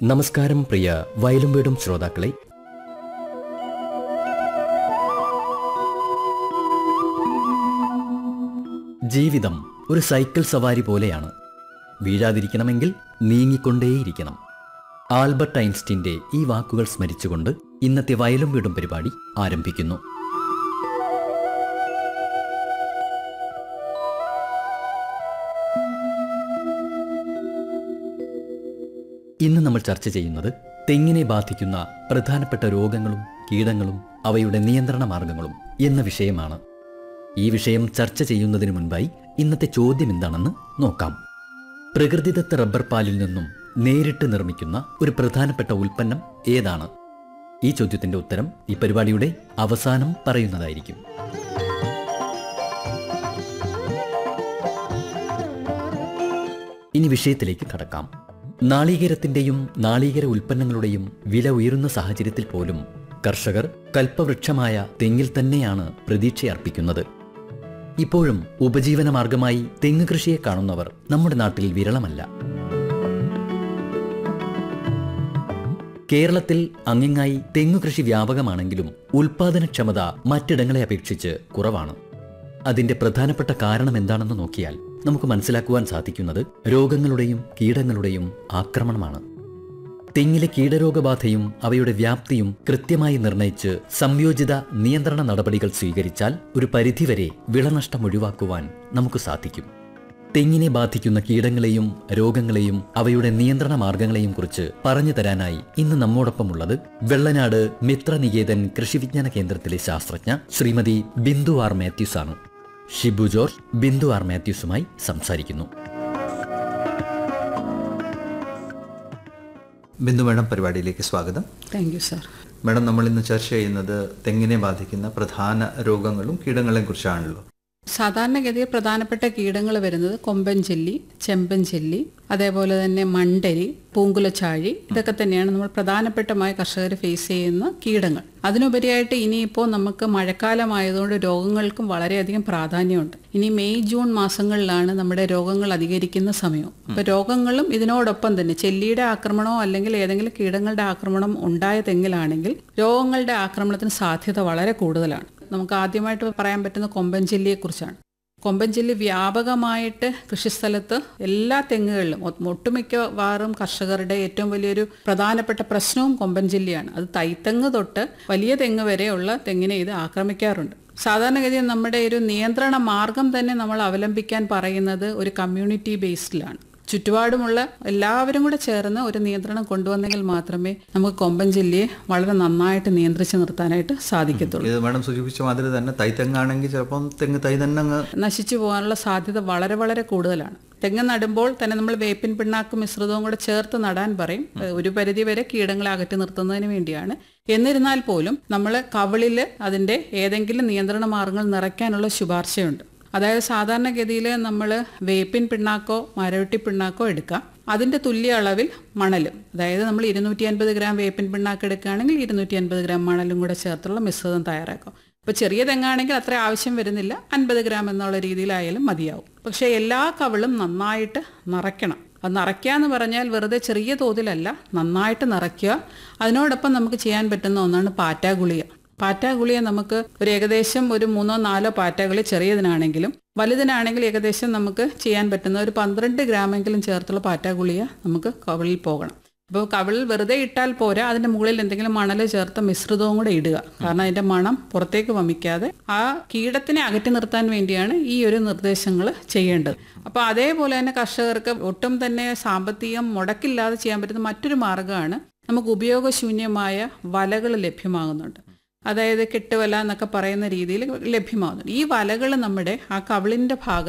നമസ്കാരം പ്രിയ വയലും വീടും ശ്രോതാക്കളെ ജീവിതം ഒരു സൈക്കിൾ സവാരി പോലെയാണ് വീഴാതിരിക്കണമെങ്കിൽ നീങ്ങിക്കൊണ്ടേയിരിക്കണം ആൽബർട്ട് ഐൻസ്റ്റീന്റെ ഈ വാക്കുകൾ സ്മരിച്ചുകൊണ്ട് ഇന്നത്തെ വയലും വീടും പരിപാടി ആരംഭിക്കുന്നു ഇന്ന് നമ്മൾ ചർച്ച ചെയ്യുന്നത് തെങ്ങിനെ ബാധിക്കുന്ന പ്രധാനപ്പെട്ട രോഗങ്ങളും കീടങ്ങളും അവയുടെ നിയന്ത്രണ മാർഗങ്ങളും എന്ന വിഷയമാണ് ഈ വിഷയം ചർച്ച ചെയ്യുന്നതിന് മുൻപായി ഇന്നത്തെ ചോദ്യം എന്താണെന്ന് നോക്കാം പ്രകൃതിദത്ത റബ്ബർ പാലിൽ നിന്നും നേരിട്ട് നിർമ്മിക്കുന്ന ഒരു പ്രധാനപ്പെട്ട ഉൽപ്പന്നം ഏതാണ് ഈ ചോദ്യത്തിന്റെ ഉത്തരം ഈ പരിപാടിയുടെ അവസാനം പറയുന്നതായിരിക്കും ഇനി വിഷയത്തിലേക്ക് കടക്കാം നാളികേരത്തിന്റെയും നാളികേര ഉൽപ്പന്നങ്ങളുടെയും വില ഉയരുന്ന സാഹചര്യത്തിൽ പോലും കർഷകർ കൽപ്പവൃക്ഷമായ തെങ്ങിൽ തന്നെയാണ് പ്രതീക്ഷയർപ്പിക്കുന്നത് ഇപ്പോഴും ഉപജീവന മാർഗമായി തെങ്ങ് കൃഷിയെ കാണുന്നവർ നമ്മുടെ നാട്ടിൽ വിരളമല്ല കേരളത്തിൽ അങ്ങിങ്ങായി തെങ്ങു കൃഷി വ്യാപകമാണെങ്കിലും ഉൽപാദനക്ഷമത മറ്റിടങ്ങളെ അപേക്ഷിച്ച് കുറവാണ് അതിന്റെ പ്രധാനപ്പെട്ട കാരണം എന്താണെന്ന് നോക്കിയാൽ നമുക്ക് മനസ്സിലാക്കുവാൻ സാധിക്കുന്നത് രോഗങ്ങളുടെയും കീടങ്ങളുടെയും ആക്രമണമാണ് തെങ്ങിലെ കീടരോഗബാധയും അവയുടെ വ്യാപ്തിയും കൃത്യമായി നിർണയിച്ച് സംയോജിത നിയന്ത്രണ നടപടികൾ സ്വീകരിച്ചാൽ ഒരു പരിധിവരെ വിളനഷ്ടം ഒഴിവാക്കുവാൻ നമുക്ക് സാധിക്കും തെങ്ങിനെ ബാധിക്കുന്ന കീടങ്ങളെയും രോഗങ്ങളെയും അവയുടെ നിയന്ത്രണ മാർഗങ്ങളെയും കുറിച്ച് പറഞ്ഞു തരാനായി ഇന്ന് നമ്മോടൊപ്പമുള്ളത് വെള്ളനാട് മിത്രനികേതൻ കൃഷിവിജ്ഞാന കേന്ദ്രത്തിലെ ശാസ്ത്രജ്ഞ ശ്രീമതി ബിന്ദു ആർ മാത്യൂസ് ആണ് ഷിബു ജോർജ് ബിന്ദു ആർ മാത്യൂസുമായി സംസാരിക്കുന്നു ബിന്ദു മാഡം പരിപാടിയിലേക്ക് സ്വാഗതം താങ്ക് യു സാർ മാഡം നമ്മൾ ഇന്ന് ചർച്ച ചെയ്യുന്നത് തെങ്ങിനെ ബാധിക്കുന്ന പ്രധാന രോഗങ്ങളും കീടങ്ങളെയും കുറിച്ചാണല്ലോ സാധാരണഗതിയിൽ പ്രധാനപ്പെട്ട കീടങ്ങൾ വരുന്നത് കൊമ്പൻ ചെല്ലി ചെമ്പൻ ചെല്ലി അതേപോലെ തന്നെ മണ്ടരി പൂങ്കുലച്ചാഴി ഇതൊക്കെ തന്നെയാണ് നമ്മൾ പ്രധാനപ്പെട്ടമായി കർഷകർ ഫേസ് ചെയ്യുന്ന കീടങ്ങൾ അതിനുപരിയായിട്ട് ഇനിയിപ്പോൾ നമുക്ക് മഴക്കാലമായതുകൊണ്ട് രോഗങ്ങൾക്കും വളരെയധികം പ്രാധാന്യമുണ്ട് ഇനി മെയ് ജൂൺ മാസങ്ങളിലാണ് നമ്മുടെ രോഗങ്ങൾ അധികരിക്കുന്ന സമയം അപ്പോൾ രോഗങ്ങളും ഇതിനോടൊപ്പം തന്നെ ചെല്ലിയുടെ ആക്രമണമോ അല്ലെങ്കിൽ ഏതെങ്കിലും കീടങ്ങളുടെ ആക്രമണം ഉണ്ടായ തെങ്ങിലാണെങ്കിൽ രോഗങ്ങളുടെ ആക്രമണത്തിന് സാധ്യത വളരെ കൂടുതലാണ് നമുക്ക് ആദ്യമായിട്ട് പറയാൻ പറ്റുന്ന കൊമ്പൻ ചെല്ലിയെ കുറിച്ചാണ് കൊമ്പൻ ചെല്ലി വ്യാപകമായിട്ട് കൃഷിസ്ഥലത്ത് എല്ലാ തെങ്ങുകളിലും ഒ- ഒട്ടുമിക്കവാറും കർഷകരുടെ ഏറ്റവും വലിയൊരു പ്രധാനപ്പെട്ട പ്രശ്നവും കൊമ്പൻ ചെല്ലിയാണ് അത് തൈത്തെങ്ങ് തൊട്ട് വലിയ തെങ്ങ് വരെയുള്ള തെങ്ങിനെ ഇത് ആക്രമിക്കാറുണ്ട് സാധാരണഗതിയിൽ നമ്മുടെ ഒരു നിയന്ത്രണ മാർഗം തന്നെ നമ്മൾ അവലംബിക്കാൻ പറയുന്നത് ഒരു കമ്മ്യൂണിറ്റി ബേസ്ഡിലാണ് ചുറ്റുപാടുമുള്ള എല്ലാവരും കൂടെ ചേർന്ന് ഒരു നിയന്ത്രണം കൊണ്ടുവന്നെങ്കിൽ മാത്രമേ നമുക്ക് കൊമ്പൻ ജില്ലയെ വളരെ നന്നായിട്ട് നിയന്ത്രിച്ച് നിർത്താനായിട്ട് സാധിക്കത്തുള്ളൂ ഇത് മാഡം സൂചിപ്പിച്ച മാതിരി തന്നെ തൈത്തെങ്ങാണെങ്കിൽ ചിലപ്പം തെങ്ങ് തൈ തന്നെ അങ്ങ് നശിച്ചു പോകാനുള്ള സാധ്യത വളരെ വളരെ കൂടുതലാണ് തെങ്ങ് നടുമ്പോൾ തന്നെ നമ്മൾ വേപ്പിൻ പിണ്ണാക്കും മിശ്രിതവും കൂടെ ചേർത്ത് നടാൻ പറയും ഏഹ് ഒരു പരിധി വരെ കീടങ്ങളെ അകറ്റി നിർത്തുന്നതിന് വേണ്ടിയാണ് എന്നിരുന്നാൽ പോലും നമ്മൾ കവിളിൽ അതിൻ്റെ ഏതെങ്കിലും നിയന്ത്രണ മാർഗങ്ങൾ നിറയ്ക്കാനുള്ള ശുപാർശയുണ്ട് അതായത് സാധാരണഗതിയിൽ നമ്മൾ വേപ്പിൻ പിണ്ണാക്കോ മരവെട്ടി പിണ്ണാക്കോ എടുക്കാം അതിൻ്റെ തുല്യ അളവിൽ മണലും അതായത് നമ്മൾ ഇരുന്നൂറ്റി അൻപത് ഗ്രാം വേപ്പിൻ പിണ്ണാക്ക് എടുക്കുകയാണെങ്കിൽ ഇരുന്നൂറ്റി അൻപത് ഗ്രാം മണലും കൂടെ ചേർത്തുള്ള മിശ്രിതം തയ്യാറാക്കും ഇപ്പോൾ ചെറിയ തെങ്ങാണെങ്കിൽ അത്ര ആവശ്യം വരുന്നില്ല അൻപത് ഗ്രാം എന്നുള്ള രീതിയിലായാലും മതിയാവും പക്ഷേ എല്ലാ കവിളും നന്നായിട്ട് നിറയ്ക്കണം അത് നിറയ്ക്കുക എന്ന് പറഞ്ഞാൽ വെറുതെ ചെറിയ തോതിലല്ല നന്നായിട്ട് നിറയ്ക്കുക അതിനോടൊപ്പം നമുക്ക് ചെയ്യാൻ പറ്റുന്ന ഒന്നാണ് പാറ്റാ ഗുളിക പാറ്റാ ഗുളിക നമുക്ക് ഒരു ഏകദേശം ഒരു മൂന്നോ നാലോ പാറ്റകളി ചെറിയതിനാണെങ്കിലും വലുതിനാണെങ്കിൽ ഏകദേശം നമുക്ക് ചെയ്യാൻ പറ്റുന്ന ഒരു പന്ത്രണ്ട് ഗ്രാമെങ്കിലും ചേർത്തുള്ള പാറ്റാ ഗുളിക നമുക്ക് കവിളിൽ പോകണം അപ്പോൾ കവിളിൽ വെറുതെ ഇട്ടാൽ പോരാ അതിന്റെ മുകളിൽ എന്തെങ്കിലും മണൽ ചേർത്ത മിശ്രിതവും കൂടെ ഇടുക കാരണം അതിന്റെ മണം പുറത്തേക്ക് വമിക്കാതെ ആ കീടത്തിനെ അകറ്റി നിർത്താൻ വേണ്ടിയാണ് ഈ ഒരു നിർദ്ദേശങ്ങൾ ചെയ്യേണ്ടത് അപ്പോൾ അതേപോലെ തന്നെ കർഷകർക്ക് ഒട്ടും തന്നെ സാമ്പത്തികം മുടക്കില്ലാതെ ചെയ്യാൻ പറ്റുന്ന മറ്റൊരു മാർഗ്ഗമാണ് നമുക്ക് ഉപയോഗശൂന്യമായ വലകൾ ലഭ്യമാകുന്നുണ്ട് അതായത് കെട്ടുവല എന്നൊക്കെ പറയുന്ന രീതിയിൽ ലഭ്യമാകുന്നുണ്ട് ഈ വലകൾ നമ്മുടെ ആ കവിളിന്റെ ഭാഗത്ത്